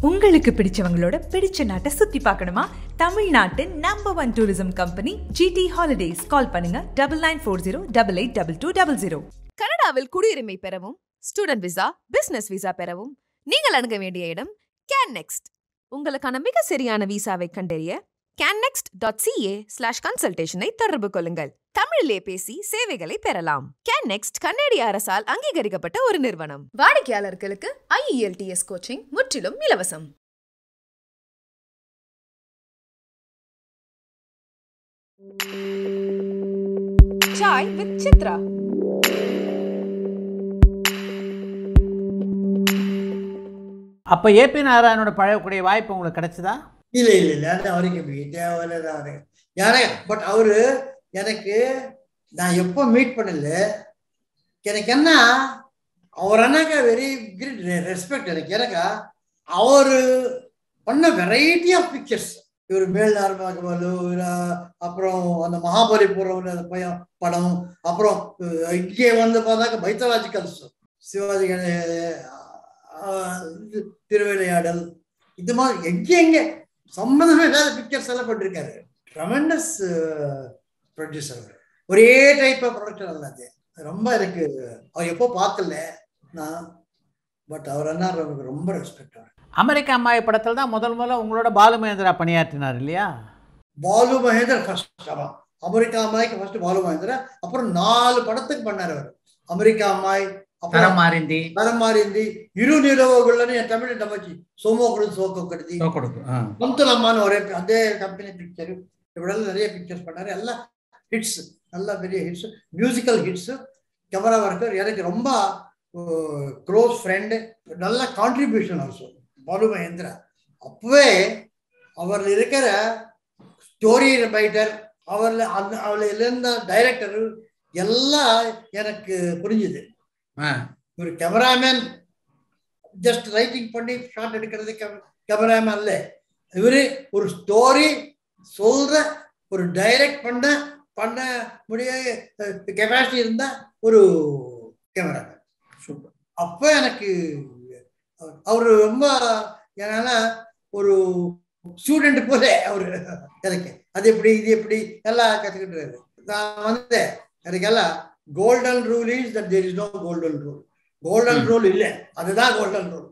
உங்களுக்கு பிடிச்சவங்களோட பிடிச்ச நாட்டை சுத்தி பார்க்கணுமா தமிழ்நாட்டின் number one tourism company GT holidays call பண்ணுங்க double nine four zero double eight double two double zero கனடாவில் குடியுரிமை பெறவும் ஸ்டூடெண்ட் விசா பிசினஸ் விசா பெறவும் நீங்கள் அணுக வேண்டிய இடம் கேன் நெக்ஸ்ட் உங்களுக்கான மிக சரியான விசாவை கண்டறிய கேன்னெக்ஸ்ட் டாட் சிஏ ஸ்லாஷ் கன்சல்டேஷனை தொடர்பு கொள்ளுங்கள் தமிழிலே பேசி சேவைகளை பெறலாம் கேன் நெக்ஸ்ட் கன்னடிய அரசால் அங்கீகரிக்கப்பட்ட ஒரு நிறுவனம் வாடிக்கையாளர்களுக்கு ஐஇஎல்டிஎஸ் கோச்சிங் முற்றிலும் இலவசம் சாய் வித் சித்ரா அப்போ ஏபி நாராயணோட பழகக்கூடிய வாய்ப்பு உங்களுக்கு கிடைச்சதா இல்ல இல்ல இல்ல அந்த அவருக்கு தேவையில்ல தான் எனக்கு பட் அவரு எனக்கு நான் எப்போ மீட் பண்ணல எனக்கு என்ன அவர் அண்ணாக்க வெரி கிரேட் ரெஸ்பெக்ட் எனக்கு எனக்கு அவர் பண்ண வெரைட்டி ஆஃப் பிக்சர்ஸ் இவர் மேல் நார்மலு அப்புறம் அந்த மகாபலிபுரம் அந்த பையன் படம் அப்புறம் அஹ், இங்கே வந்து பார்த்தாக்க மைத்தலாஜிக்கல்ஸ் சிவாஜி கணே- அஹ், இது திருவிளையாடல் இது மாதிரி எங்கே எங்கே சம்மந்தமே இல்லாத பிக்சர்ஸ் எல்லாம் பண்ணிருக்காரு ட்ரமெண்டஸ் ப்ரொடியூசர் அவர் ஒரே டைப் ஆஃப் ப்ரொடக்ஷன் அல்லாது ரொம்ப எனக்கு அவர் எப்போ பார்க்கல நான் பட் அவர் என்ன எனக்கு ரொம்ப ரெஸ்பெக்ட் அவர் அமெரிக்க அம்மாய் படத்தில் தான் முதல் முதல்ல உங்களோட பாலு மகேந்திரா பணியாற்றினார் இல்லையா பாலு மகேந்திர ஃபர்ஸ்ட் ஆமாம் அமெரிக்கா அம்மாய்க்கு ஃபர்ஸ்ட் பாலு மகேந்திர அப்புறம் நாலு படத்துக்கு பண்ணார் அவர் அமெரிக்கா அம்மாய் அப்புறம் தரம் மாறிந்தி தரமாரிந்தி இரு நிலவுகள்னு என் தமிழ் தமச்சி சோமோ கொடுத்து சோக்கோ கடுதி கொடுக்கும் ஆ. பந்துலம்மான்னு ஒரே அதே கம்பெனி பிக்சர் இப்படியெல்லாம் நிறைய பிக்சர்ஸ் பண்ணாரு எல்லாம் ஹிட்ஸ் நல்ல பெரிய hits musical hits camera worker எனக்கு ரொம்ப க்ளோஸ் ஃப்ரெண்டு நல்ல கான்ட்ரிபியூஷன் ஆல்சோ பாலு மகேந்திரா அப்பவே அவர் இருக்கிற ஸ்டோரி ரைட்டர் அவர்ல அந்த அவள் இருந்த டைரக்டர் எல்லாம் எனக்கு புரிஞ்சுது ஆ. ஒரு கேமராமேன் ஜஸ்ட் ரைட்டிங் பண்ணி ஷாட் எடுக்கிறது கேமராமேன் அல்ல இவரு ஒரு ஸ்டோரி சொல்ற ஒரு டைரக்ட் பண்ண பண்ண முடிய கெப்பாசிட்டி இருந்த ஒரு கேமராமேன் சூப்பர் அப்ப எனக்கு அவர் ரொம்ப என்னால ஒரு ஸ்டூடெண்ட் போல அவரு எனக்கு அது எப்படி இது எப்படி எல்லாம் கத்துக்கிட்டு நான் வந்து எனக்கு எல்லாம் golden rule is that there is no golden rule golden hmm. Rule இல்ல அதுதான் கோல்டன் ரூல்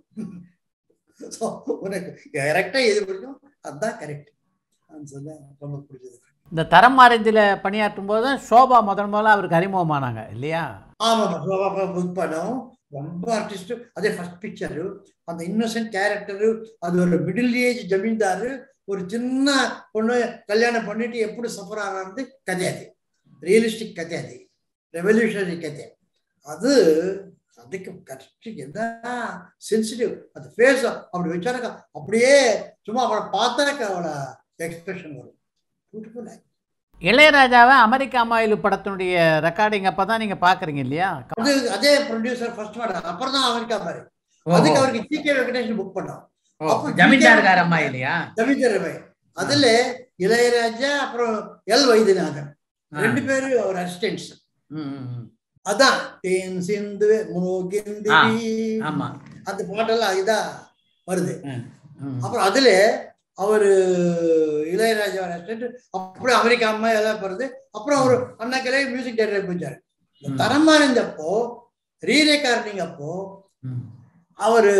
ஸோ உனக்கு கரெக்டா எது பிடிக்கும் அதுதான் கரெக்ட் சொன்ன ரொம்ப பிடிச்சது இந்த தரம் மாறிந்தில் பணியாற்றும் போது தான் சோபா முதல் முதல்ல அவருக்கு அறிமுகமானாங்க இல்லையா ஆமாம் சோபா புக் படம் ரொம்ப ஆர்டிஸ்ட் அதே ஃபர்ஸ்ட் பிக்சரு அந்த இன்னோசென்ட் கேரக்டரு அது ஒரு மிடில் ஏஜ் ஜமீன்தாரு ஒரு சின்ன பொண்ணு கல்யாணம் பண்ணிட்டு எப்படி சஃபர் ஆகிறது கதை அது ரியலிஸ்டிக் கதை அது ரெவல்யூஷனரி கதை அது அதுக்கு கரெக்ட் என்ன சென்சிட்டிவ் அந்த ஃபேஸ் அப்படி வச்சாருக்கா அப்படியே சும்மா அவளை பார்த்தாக்க அவளோட எக்ஸ்பிரஷன் வரும் பியூட்டிஃபுல் இளையராஜாவை அமெரிக்க அம்மாயில் படத்தினுடைய ரெக்கார்டிங் அப்போ தான் நீங்கள் பார்க்குறீங்க இல்லையா அது அதே ப்ரொடியூசர் ஃபர்ஸ்ட் படம் அப்புறம் தான் அமெரிக்கா பாரு ஓ, அதுக்கு அவருக்கு ஜி கே வெங்கடேஷன் புக் பண்ணோம் ஓ, அப்போ ஜமீன்தார்கார அம்மா இல்லையா ஜமீன்தார் அதுல இளையராஜா அப்புறம் எல் வைத்தியநாதன் ஆ. ரெண்டு பேரும் அவர் அசிஸ்டன்ட்ஸ் ம், ம், ம். அதான் தேன் சிந்து முகேந்திரி ஆமா அந்த பாட்டெல்லாம் இதா வருது ம், ம். அப்புறம் அதுல அவரு இளையராஜா அசிஸ்டன்ட் அப்படியே அமெரிக்கா அம்மா எல்லாம் வருது அப்புறம் அவர் அண்ணாக்கலே மியூசிக் டைரக்டர் போச்சாரு ம். தரமா இருந்தப்போ ரீ ரெக்கார்டிங் அப்போ ம். அவரு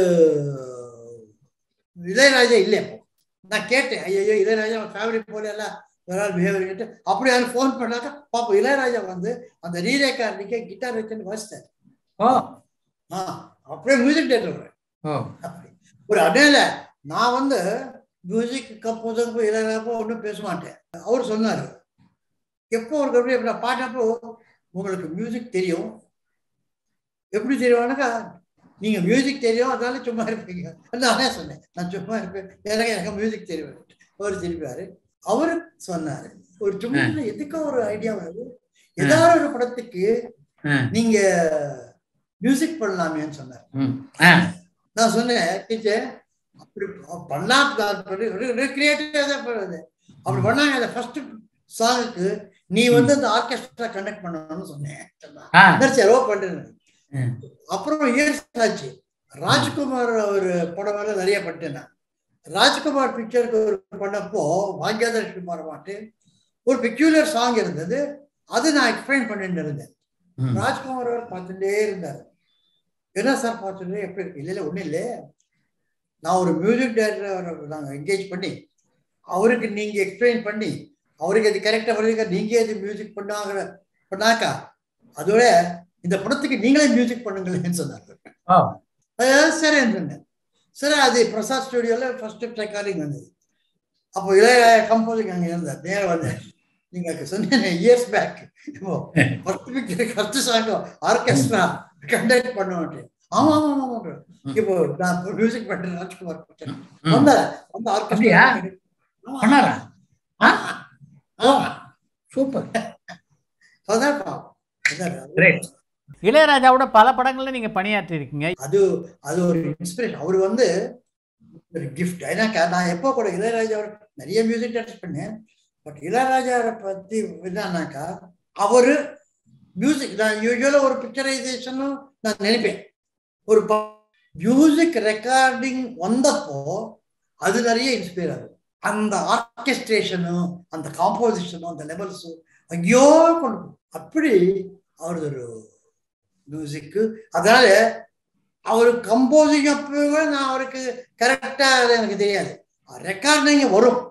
இளையராஜா இல்லை அப்போ நான் கேட்டேன் ஐயோ இளையராஜா ஃபேமிலி போல எல்லாம் ஒரு ஆள் பிஹேவியர் கேட்டு அப்படி யாரும் ஃபோன் பண்ணாக்க பாப்போம் இளையராஜா வந்து அந்த ரீரேக்காரனிக்கே கிட்டார் வச்சுன்னு வாசித்தார் ஓ ஆ அப்படியே மியூசிக் டேரக்டர் ஓ அப்படி ஒரு அடையில நான் வந்து மியூசிக் கம்போசர் இளையராஜா ஒன்றும் பேச மாட்டேன் அவர் சொன்னார் எப்போ ஒரு கபடி எப்படி பாட்டப்போ உங்களுக்கு மியூசிக் தெரியும் எப்படி தெரியும்னாக்கா நீங்க மியூசிக் தெரியும் அதனால சும்மா இருப்பீங்க நானே சொன்னேன் நான் சும்மா இருப்பேன் எனக்கு எனக்கு மியூசிக் தெரியும் அவர் திருப்பியாரு அவரு சொன்னாரு ஒரு சும்மா எதுக்கோ ஒரு ஐடியா வருது ஏதாவது ஒரு படத்துக்கு ஆ, நீங்க மியூசிக் பண்ணலாமேன்னு சொன்னார் ம். ஆ, நான் சொன்னேன் டீச்சர் அப்படி பண்ணலாம் கிரியேட்டிவா தான் பண்ணுது அப்படி பண்ணாங்க அந்த ஃபர்ஸ்ட் சாங்குக்கு நீ வந்து அந்த ஆர்கெஸ்ட்ரா கண்டக்ட் பண்ணணும்னு சொன்னேன் ஆ, சரி ஓ பண்றேன் ம். அப்புறம் இயர்ஸ் ஆச்சு ராஜ்குமார் ஒரு படம் எல்லாம் நிறைய பண்ணிட்டேன் நான் ராஜ்குமார் பிக்சருக்கு ஒரு பண்ணப்போ பாக்யதர்ஷி மாட்டு ஒரு பெக்யூலர் சாங் இருந்தது அது நான் எக்ஸ்பிளைன் பண்ணிட்டு இருந்தேன் ம். ராஜ்குமார் அவர் பார்த்துட்டே இருந்தார் என்ன சார் பார்த்துட்டு எப்படி இருக்கு இல்லை இல்லை ஒன்றும் இல்லை நான் ஒரு மியூசிக் டைரக்டர் நாங்கள் என்கேஜ் பண்ணி அவருக்கு நீங்க எக்ஸ்பிளைன் பண்ணி அவருக்கு அது கரெக்டாக வருதுங்க நீங்க இது மியூசிக் பண்ணாங்க பண்ணாக்கா அதோட இந்த படத்துக்கு நீங்களே மியூசிக் பண்ணுங்களேன்னு சொன்னாங்க ஓ. அதாவது சரி சொன்னேன் சரி அது பிரசாத் ஸ்டுடியோவில் ஃபர்ஸ்ட் ரெக்கார்டிங் வந்தது அப்போ இளைய கம்போசிங் அங்கே இருந்தார் நேரம் வந்தேன் நீங்க சொன்னேன் இயர்ஸ் பேக் இப்போ first picture first song orchestra conduct பண்ணுவோம் ஆமா ஆமா ஆமா ஆமா இப்போ நான் மியூசிக் பண்றேன் ராஜ்குமார் பண்றேன் ம். வந்தார வந்து அப்படியா? ஆர்கெஸ்ட்ரா பண்ணாரா ஆ? ஆ சூப்பர் அதான் பாவம். அதான் அது. கிரேட் இளையராஜாவோட பல படங்கள்ல நீங்க பணியாற்றி இருக்கீங்க அது அது ஒரு இன்ஸ்பிரேஷன் அவர் வந்து ஒரு கிஃப்ட் ஏன்னா நான் எப்போ கூட இளையராஜா நிறைய மியூசிக் டேரக்டர் பண்ணேன் பட் இளையராஜாவை பத்தி என்னன்னாக்கா அவரு மியூசிக் நான் யூஸ்வலாக ஒரு பிக்சரைசேஷனும் நான் நினைப்பேன் ஒரு மியூசிக் ரெக்கார்டிங் வந்தப்போ அது நிறைய இன்ஸ்பயர் ஆகும் அந்த ஆர்கெஸ்ட்ரேஷனும் அந்த காம்போசிஷனும் அந்த லெவல்ஸும் எங்கேயோ கொண்டு போகும் அப்படி அவரது ஒரு மியூசிக்கு அதனால அவர் கம்போசிங் அப்பவே நான் அவருக்கு கரெக்டா எனக்கு தெரியாது ரெக்கார்டிங் வரும்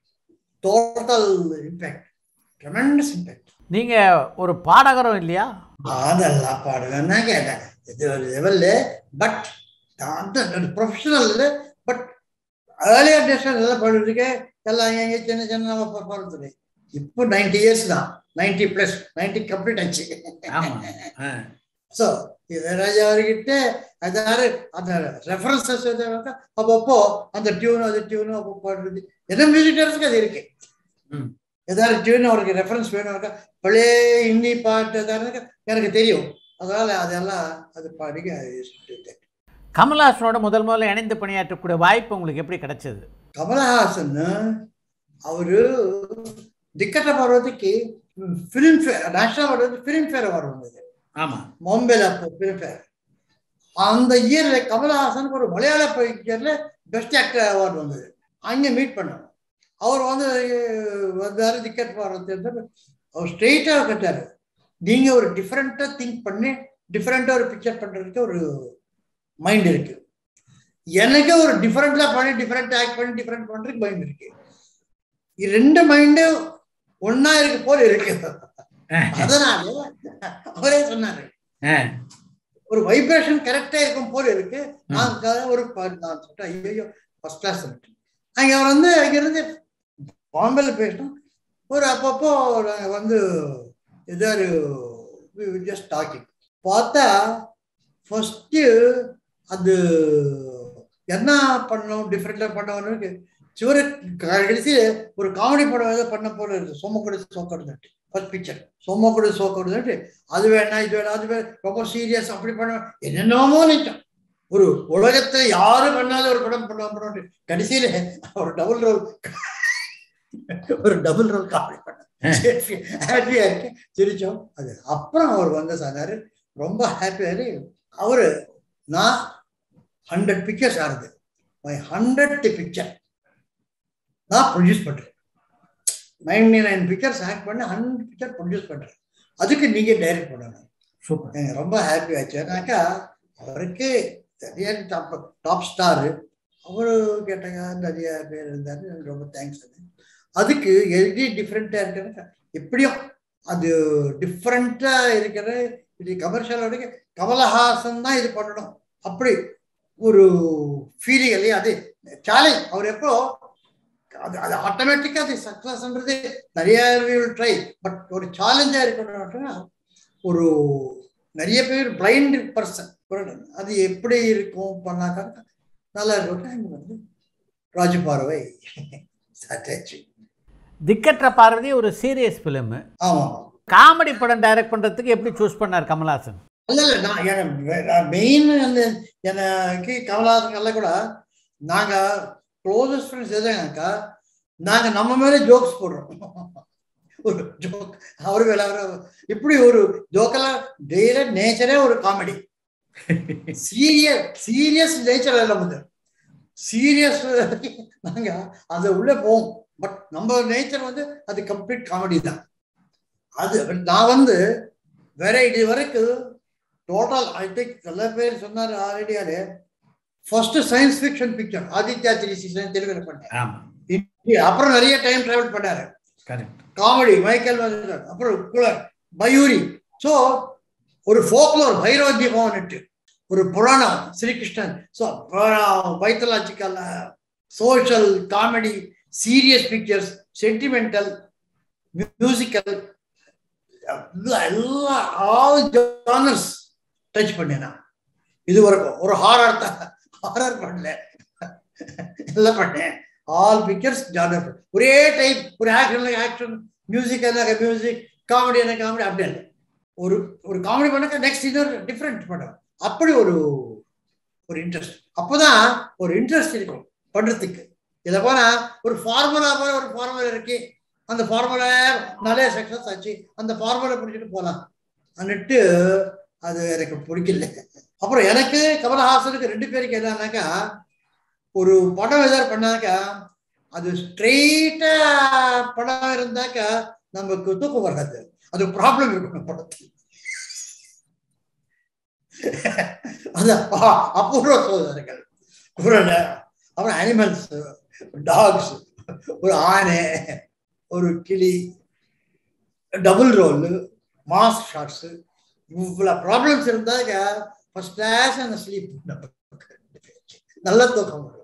டோட்டல் இம்பேக்ட் ட்ரெமெண்டஸ் இம்பேக்ட் நீங்க ஒரு பாடகரும் இல்லையா அதெல்லாம் பாடுவேன்னா கேட்டேன் இது ஒரு லெவல்ல பட் அந்த ப்ரொஃபஷனல் பட் ஏர்லியர் டேஸ்ல எல்லாம் பாடுறதுக்கு எல்லாம் எங்க சின்ன சின்ன பாடுறது இப்போ நைன்டி இயர்ஸ் தான் நைன்டி பிளஸ் நைன்டி கம்ப்ளீட் ஆச்சு ஆமா ஆ. ஸோ இளையராஜா அவர்கிட்ட அதாவது அந்த ரெஃபரன்சஸ் அப்பப்போ அந்த டியூன் அது டியூனு அப்போ பாடுறது என்ன மியூசிக் டேரக்டருக்கு அது இருக்கு ம். ஏதாவது டியூன் அவருக்கு ரெஃபரன்ஸ் வேணும் பழைய ஹிந்தி பாட்டு ஏதாவது எனக்கு தெரியும் அதனால அதெல்லாம் அது பாடி கமல்ஹாசனோட முதல் முதல்ல இணைந்து பணியாற்றக்கூடிய வாய்ப்பு உங்களுக்கு எப்படி கிடைச்சது கமலஹாசன் அவரு திக்கட்ட பருவத்துக்கு Filmfare national award Filmfare award வந்தது ஆமா பாம்பேல அப்போ ஃபிலிம் ஃபேர் அந்த இயர்ல கமலஹாசனுக்கு ஒரு மலையாள பிக்சர்ல பெஸ்ட் ஆக்டர் அவார்டு வந்தது அங்கே மீட் பண்ணோம் அவர் வந்து அஹ், வந்தாரு டிக்கெட் போடுறது அவர் ஸ்ட்ரெயிட்டாக கேட்டாரு நீங்க ஒரு டிஃப்ரெண்டா திங்க் பண்ணி டிஃப்ரெண்டா ஒரு பிக்சர் பண்றதுக்கு ஒரு மைண்ட் இருக்கு எனக்கு ஒரு டிஃப்ரெண்டா பண்ணி டிஃப்ரெண்ட் ஆக்ட் பண்ணி டிஃப்ரெண்ட் பண்றதுக்கு மைண்ட் இருக்கு இது ரெண்டு மைண்டும் ஒண்ணா இருக்கு போல இருக்கு அதனால அவரே சொன்னாரு ஆ. ஒரு வைப்ரேஷன் கரெக்டா இருக்கும் போல இருக்கு நான் க- ஒரு ப- நான் சொல்லிட்டேன் ஐயோ ஃபர்ஸ்ட் கிளாஸ் அங்க அவர் வந்து அங்க இருந்து பாம்பேல பேசணும் ஒரு அப்பப்போ நாங்க வந்து ஏதாவது ஜஸ்ட் டாக்கிங் பார்த்தா ஃபர்ஸ்ட் அது என்ன பண்ணணும் டிஃப்ரெண்டா பண்ணணும்னு சிவரு கடைசி ஒரு காமெடி படம் ஏதோ பண்ண போல இருக்கு சோமக்குடி சோக்கடுதுட்டு ஃபர்ஸ்ட் பிக்சர் சோமக்குடி சோக்கடுதுட்டு அது வேணாம் இது வேணாம் அது வேணாம் ரொம்ப சீரியஸ் அப்படி பண்ண என்னென்னமோ நினைச்சோம் ஒரு உலகத்துல யாரும் பண்ணாத ஒரு படம் பண்ண பண்ண கடைசியில ஒரு டபுள் ரோல் ஒரு டபுள் ரோல் காமெடி பண்ண ஹாப்பியா இருக்கு சிரிச்சோம் அது அப்புறம் அவர் வந்து சொன்னாரு ரொம்ப ஹாப்பியா இருக்கு அவரு நான் ஹண்ட்ரட் பிக்சர்ஸ் ஆகுது மை ஹண்ட்ரட் பிக்சர் நான் ப்ரொடியூஸ் பண்றேன் நைன்டி நைன் பிக்சர்ஸ் ஆக்ட் பண்ணி ஹண்ட்ரட் பிக்சர் ப்ரொடியூஸ் பண்றேன் அதுக்கு நீங்க டைரக்ட் பண்ணணும் சூப்பர் எனக்கு ரொம்ப ஹாப்பி ஆச்சுனாக்கா அவருக்கு நிறைய டாப் டாப் ஸ்டாரு அவரு கேட்டாங்க நிறைய பேர் இருந்தாரு எனக்கு ரொம்ப தேங்க்ஸ் அதுக்கு எது டிஃப்ரெண்ட்டாக இருக்கிறது எப்படியும் அது டிஃப்ரெண்ட்டாக இருக்கிற இது கமர்ஷியலோட கமலஹாசன் தான் இது பண்ணணும் அப்படி ஒரு ஃபீலிங் இல்லையா அது சேலஞ்ச் அவர் எப்போ அது அது ஆட்டோமேட்டிக்காக அது சக்ஸஸ்ன்றது நிறைய ட்ரை பட் ஒரு சேலஞ்சாக இருக்கணும்னா ஒரு நிறைய பேர் பிளைண்ட் பர்சன் அது எப்படி இருக்கும் பண்ணாக்கா நல்லா இருக்கும் வந்து ராஜபார்வை சாட்டாச்சு திக்கற்ற பார்வதி ஒரு சீரியஸ் ஃபிலிம் ஆமா காமெடி படம் டைரக்ட் பண்றதுக்கு எப்படி சூஸ் பண்ணார் கமல்ஹாசன் இல்ல இல்ல நான் எனக்கு மெயின் அந்த எனக்கு கமலஹாசன் எல்லாம் கூட நாங்க க்ளோசஸ்ட் ஃப்ரெண்ட்ஸ் எதுனாக்கா நாங்க நம்ம மேலே ஜோக்ஸ் போடுறோம் ஒரு ஜோக் அவரு விளையாடுற இப்படி ஒரு ஜோக்கெல்லாம் டெய்லி நேச்சரே ஒரு காமெடி சீரியஸ் சீரியஸ் நேச்சர் எல்லாம் வந்து சீரியஸ் நாங்க அது உள்ள போவோம் பட் நம்ம நேச்சர் வந்து அது கம்ப்ளீட் காமெடி தான் அது நான் வந்து வேற இது வரைக்கும் டோட்டல் ஐ திங்க் சில பேர் சொன்னார் ஆல்ரெடி அது first science fiction picture Aditya three season தெலுங்குல பண்ணேன் ஆமா அப்புறம் நிறைய டைம் டிராவல் பண்ணாரு கரெக்ட் காமெடி மைக்கேல் வாசகர், அப்புறம் குலர் மயூரி ஸோ ஒரு ஃபோக்லோர் பைரவ தீபம்னுட்டு ஒரு புராணம் ஸ்ரீகிருஷ்ணன் so mythological social comedy serious pictures sentimental musical எல்லா ஆல் ஜானர்ஸ் டச் பண்ணேன் நான் இது வரைக்கும் ஒரு ஹாரர் ஹாரர் பண்ணல எல்லாம் பண்ணேன் ஆல் பிக்சர்ஸ் ஜானர் ஒரே டைப் ஒரு ஆக்ஷன் ஆக்ஷன் மியூசிக் என்ன மியூசிக் காமெடி என்ன காமெடி அப்படி இல்லை ஒரு ஒரு காமெடி பண்ணாக்க நெக்ஸ்ட் இன்னொரு டிஃப்ரெண்ட் படம் அப்படி ஒரு ஒரு இன்ட்ரெஸ்ட் அப்போதான் ஒரு இன்ட்ரெஸ்ட் இருக்கும் பண்றதுக்கு இதை போனா ஒரு ஃபார்முலா போல ஒரு ஃபார்முலா இருக்கு அந்த ஃபார்முலா நிறைய சக்சஸ் ஆச்சு அந்த ஃபார்முலா பிடிச்சிட்டு போகலாம் அன்னிட்டு அது எனக்கு பிடிக்கல அப்புறம் எனக்கு கமலஹாசனுக்கு ரெண்டு பேருக்கு என்னன்னாக்கா ஒரு படம் எதாவது பண்ணாக்கா அது ஸ்ட்ரெயிட்டா படம் இருந்தாக்கா நமக்கு தூக்கம் வராது அது ப்ராப்ளம் இருக்கும் படத்தில் அது அ- அபூர்வ சோதனைகள் குரல் அப்புறம் அனிமல்ஸ் டாக்ஸ் ஒரு ஆனை ஒரு கிளி டபுள் ரோல் மாஸ் ஷாட்ஸ் இவ்வளோ ப்ராப்ளம்ஸ் இருந்தாக்க ஃபர்ஸ்ட் கிளாஸ் அந்த ஸ்லீப் நல்ல தூக்கம் வரும்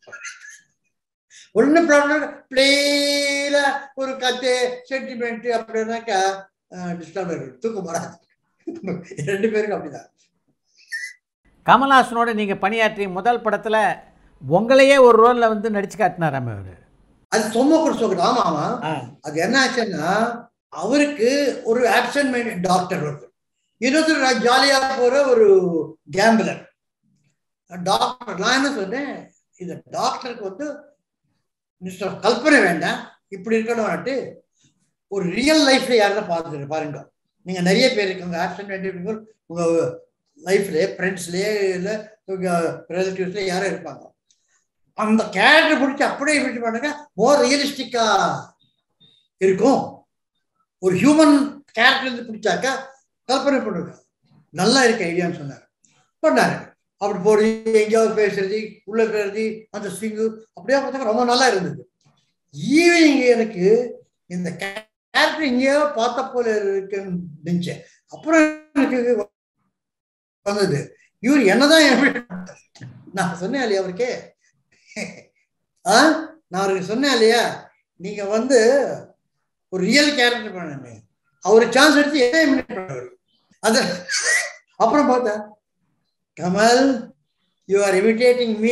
ஒண்ணு ப்ராப்ளம் பிளேல ஒரு கத்து சென்டிமெண்ட் அப்படின்னாக்கா டிஸ்டர்ப் ஆகிடும் தூக்கம் வராது ரெண்டு பேருக்கும் அப்படிதான் கமல்ஹாசனோட நீங்கள் பணியாற்றிய முதல் படத்தில் உங்களையே ஒரு ரோலில் வந்து நடிச்சு காட்டினாராம அவர் அது சொம்ம கொடுத்து ஆமா ஆமா ஆ அது என்ன ஆச்சுன்னா அவருக்கு ஒரு ஆப்சன்ட் மைண்ட் டாக்டர் ஒருத்தர் இன்னொருத்தர் ஜாலியா போற ஒரு கேம்பிளர் டாக்டர் நான் என்ன சொன்னேன் இந்த டாக்டருக்கு வந்து மிஸ்டர் கல்பனை வேண்டாம் இப்படி இருக்கணும்ட்டு ஒரு ரியல் லைஃப்ல யாருன்னா பார்த்துட்டு பாருங்க நீங்க நிறைய பேர் இருக்கீங்க ஆப்சன்ட் மைண்ட் இருக்கீங்க உங்க லைஃப்ல ஃப்ரெண்ட்ஸ்லயே இல்லை உங்க ரிலேட்டிவ்ஸ்ல யாரும் இருப்பாங்க அந்த கேரக்டர் பிடிச்சி அப்படியே இப்படி பண்ணுங்க மோர் ரியலிஸ்டிக்கா இருக்கும் ஒரு ஹியூமன் கேரக்டர் இருந்து பிடிச்சாக்கா கல்பனை பண்ணுங்க நல்லா இருக்கு ஐடியான்னு சொன்னார் பண்ணாரு அப்படி போறது எங்கேயாவது பேசுறது உள்ள பேசுறது அந்த ஸ்விங்கு அப்படியே பார்த்தாக்க ரொம்ப நல்லா இருந்தது ஈவினிங் எனக்கு இந்த கேரக்டர் எங்கேயோ பார்த்த போல இருக்குன்னு நினைச்சேன் அப்புறம் எனக்கு வந்தது இவர் என்னதான் எப்படி நான் சொன்னேன் இல்லையா அவருக்கே ஆ நான் அவருக்கு சொன்னேன் இல்லையா நீங்க வந்து ஒரு ரியல் கேரக்டர் பண்ணணுமே அவர் சான்ஸ் எடுத்து என்ன இமினேட் பண்ணுவார் அது அப்புறம் பார்த்தா Kamal you are imitating me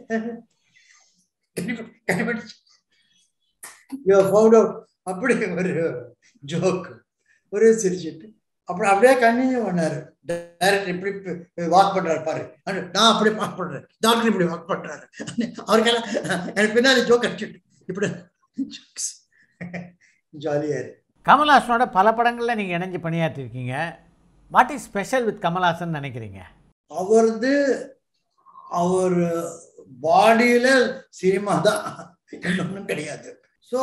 கண்டுபிடிச்சு யூ ஆர் ஃபவுண்ட் அவுட் அப்படி ஒரு ஜோக் ஒரு சிரிச்சிட்டு அப்புறம் அப்படியே கண்டினியூ பண்ணாரு டைரக்டர் இப்படி வாக் பண்றாரு பாரு அண்ட் நான் அப்படி வாக் பண்றேன் டாக்டர் இப்படி வாக் பண்றாரு அவருக்கெல்லாம் எனக்கு பின்னாடி ஜோக் அடிச்சுட்டு இப்படி ஜாலியா இருக்கு கமல்ஹாசனோட பல படங்களில் நீங்கள் இணைஞ்சு பணியாற்றிருக்கீங்க what is special with Kamal Haasan நினைக்கிறீங்க அவரது அவர் பாடியில சினிமா தான் ஒன்றும் கிடையாது ஸோ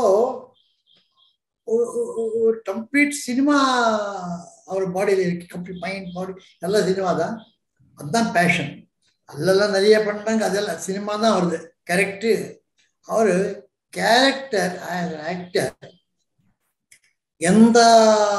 ஒரு கம்ப்ளீட் சினிமா அவர் பாடியில் இருக்கு கம்ப்ளீட் மைண்ட் பாடி எல்லாம் சினிமா தான் அதுதான் பேஷன் அதெல்லாம் நிறைய பண்ணாங்க அதெல்லாம் சினிமா தான் வருது கரெக்டு அவர் கேரக்டர் ஆக்டர் எந்த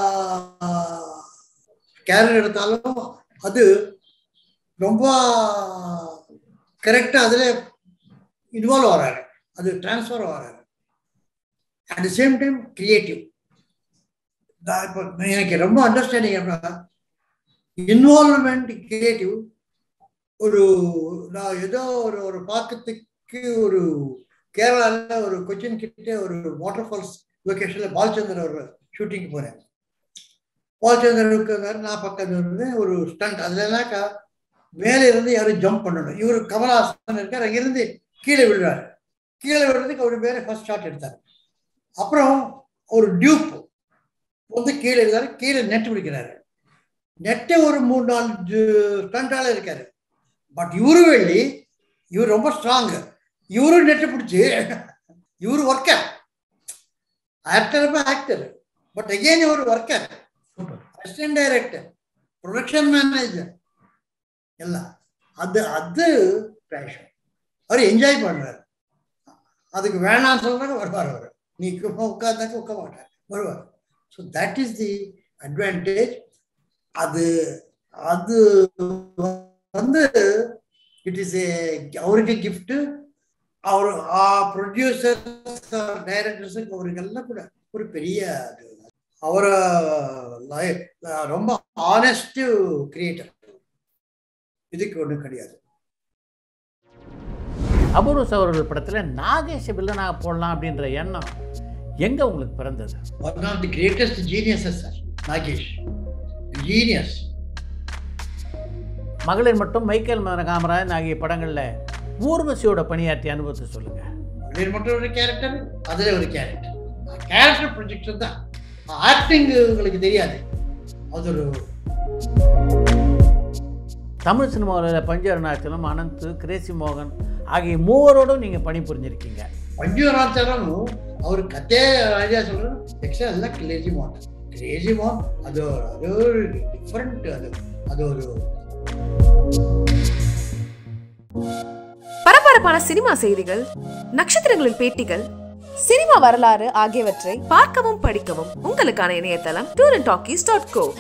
கேரக்டர் எடுத்தாலும் அது ரொம்ப கரெக்டாக அதில் இன்வால்வ் ஆகிறாரு அது டிரான்ஸ்ஃபர் ஆகிறாரு at the same time creative இப்போ எனக்கு ரொம்ப அண்டர்ஸ்டாண்டிங் அப்படின்னா இன்வால்வ்மெண்ட் கிரியேட்டிவ் ஒரு நான் ஏதோ ஒரு ஒரு பார்க்கறதுக்கு ஒரு கேரளாவில் ஒரு கொச்சின் கிட்ட ஒரு வாட்டர் ஃபால்ஸ் லொக்கேஷனில் பாலச்சந்தர் ஒரு ஷூட்டிங் போகிறேன் பாலச்சந்தர் இருக்காரு நான் பக்கத்துல இருந்து ஒரு ஸ்டண்ட் அதுலனாக்கா மேலே இருந்து யாரும் ஜம்ப் பண்ணணும் இவர் கமலஹாசன் இருக்கார் அங்கிருந்து கீழே விழுறாரு கீழே விழுறதுக்கு அவர் பேரை ஃபர்ஸ்ட் ஷாட் எடுத்தார் அப்புறம் ஒரு டியூப் வந்து கீழே இருக்காரு கீழே நெட் பிடிக்கிறாரு நெட்டை ஒரு மூணு நாலு ஸ்டண்டால இருக்காரு பட் இவரு வெள்ளி இவர் ரொம்ப ஸ்ட்ராங்கு இவரும் நெட்டு பிடிச்சி இவரு worker actor actor but again இவர் worker super assistant director production manager எல்லாம் அது அது பேஷன் அவர் என்ஜாய் பண்றாரு அதுக்கு வேணாம் சொல்றாங்க வருவார் அவர் நீ உட்காந்தாக்க உட்க மாட்டார் வருவார் so that is the advantage அது அது வந்து இட் இஸ் ஏ அவருக்கு கிஃப்ட் அவர் ப்ரொடியூசர்ஸ் டைரக்டர்ஸுக்கு அவருக்கெல்லாம் கூட ஒரு பெரிய அது அவரை லை- ரொம்ப ஆனஸ்ட் கிரியேட்டர் இதுக்கு ஒன்றும் கிடையாது அபூர்வ சகோதரர்கள் படத்தில் நாகேஷ் வில்லனாக போடலாம் அப்படின்ற எண்ணம் எங்கே உங்களுக்கு பிறந்தது one of the greatest geniuses sir Nagesh genius மகளிர் மட்டும் மைக்கேல் மதன காமராஜன் ஆகிய படங்களில் ஊர்வசியோட பணியாற்றிய அனுபவத்தை சொல்லுங்கள் மகளிர் மட்டும் ஒரு கேரக்டர் அதில் ஒரு கேரக்டர் கேரக்டர் ப்ரொஜெக்ஷன் தான் ஆக்டிங் உங்களுக்கு தெரியாது அது ஒரு தமிழ் சினிமாவில் பஞ்சு அருணாச்சலம் அனந்த் கிரேசி மோகன் ஆகிய மூவரோடும் நீங்கள் பணிபுரிஞ்சிருக்கீங்க பஞ்சவராச்சாரம் அவர் கத்தே ஐடியா சொல்றது எக்ஸ்ட்ரா எல்லாம் கிரேசி மோன் கிரேசி மோன் அது ஒரு அது ஒரு டிஃப்ரெண்ட் அது அது ஒரு பரபரப்பான சினிமா செய்திகள் நட்சத்திரங்களின் பேட்டிகள் சினிமா வரலாறு ஆகியவற்றை பார்க்கவும் படிக்கவும் உங்களுக்கான இணையதளம் tour and talkies dot go